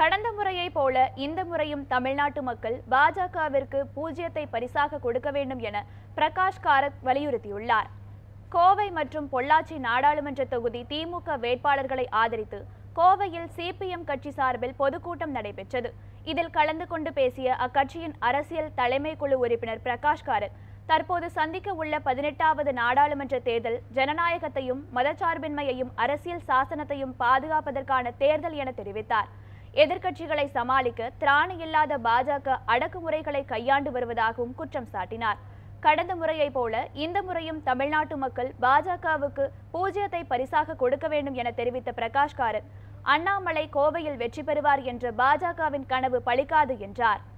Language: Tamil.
கடந்த முறையை போல இந்த முறையும் தமிழ்நாட்டு மக்கள் பாஜகவிற்கு பூஜ்ஜியத்தை பரிசாக கொடுக்க வேண்டும் என பிரகாஷ் காரத் வலியுறுத்தியுள்ளார் கோவை மற்றும் பொள்ளாச்சி நாடாளுமன்ற தொகுதி திமுக வேட்பாளர்களை ஆதரித்து கோவையில் சிபிஎம் கட்சி சார்பில் பொதுக்கூட்டம் நடைபெற்றது இதில் கலந்து கொண்டு பேசிய அக்கட்சியின் அரசியல் தலைமை குழு உறுப்பினர் பிரகாஷ் காரத் தற்போது சந்திக்க உள்ள பதினெட்டாவது நாடாளுமன்ற தேர்தல் ஜனநாயகத்தையும் மதச்சார்பின்மையையும் அரசியல் சாசனத்தையும் பாதுகாப்பதற்கான தேர்தல் என தெரிவித்தார் எதிர்க்கட்சிகளை சமாளிக்க திராணி இல்லாத பாஜக அடக்குமுறைகளை கையாண்டு வருவதாகவும் குற்றம் சாட்டினார் கடந்த முறையை போல இந்த முறையும் தமிழ்நாட்டு மக்கள் பாஜகவுக்கு பூஜ்ஜியத்தை பரிசாக கொடுக்க வேண்டும் என தெரிவித்த பிரகாஷ் காரத் அண்ணாமலை கோவையில் வெற்றி பெறுவார் என்ற பாஜகவின் கனவு பலிக்காது என்றார்